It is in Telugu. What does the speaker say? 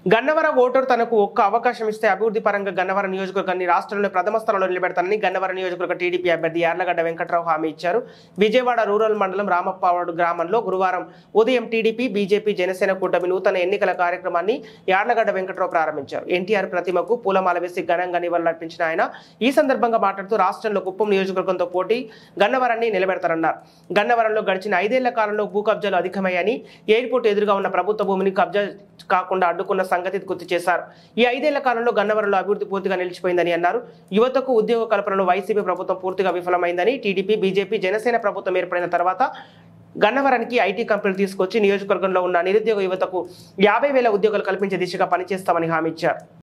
గన్నవరం ఓటర్ తనకు ఒక్క అవకాశం ఇస్తే అభివృద్ధి పరంగా గన్నవరం నియోజకవర్గాన్ని రాష్ట్రంలో ప్రథమ స్థానంలో నిలబెడతానని గన్నవరం నియోజకవర్గ టీడీపీ అభ్యర్థి యార్లగడ్డ వెంకట్రావు హామీ ఇచ్చారు విజయవాడ రూరల్ మండలం రామప్పవాడు గ్రామంలో గురువారం ఉదయం టీడీపీ బీజేపీ జనసేన కూటమి నూతన ఎన్నికల కార్యక్రమాన్ని యార్లగడ్డ వెంకట్రావు ప్రారంభించారు ఎన్టీఆర్ ప్రతిమకు పూలమాల వేసి ఘనంగా నివాళులర్పించిన ఆయన ఈ సందర్భంగా మాట్లాడుతూ రాష్ట్రంలో కుప్పం నియోజకవర్గంతో పోటీ గన్నవరాన్ని నిలబెడతారన్నారు గన్నవరంలో గడిచిన ఐదేళ్ల కాలంలో భూ కబ్జాలు అధికమయ్యాయని ఎయిర్పోర్ట్ ఎదురుగా ఉన్న ప్రభుత్వ భూమిని కబ్జా కాకుండా అడ్డుకున్న సంగతి గుర్తు చేశారు ఈ ఐదేళ్ల కాలంలో గన్నవరంలో అభివృద్ధి పూర్తిగా నిలిచిపోయిందని అన్నారు యువతకు ఉద్యోగ కల్పనలో వైసీపీ ప్రభుత్వం పూర్తిగా విఫలమైందని టీడీపీ బీజేపీ జనసేన ప్రభుత్వం ఏర్పడిన తర్వాత గన్నవరానికి ఐటీ కంపెనీలు తీసుకొచ్చి నియోజకవర్గంలో ఉన్న నిరుద్యోగ యువతకు యాభై వేల ఉద్యోగాలు కల్పించే దిశగా పనిచేస్తామని హామీ ఇచ్చారు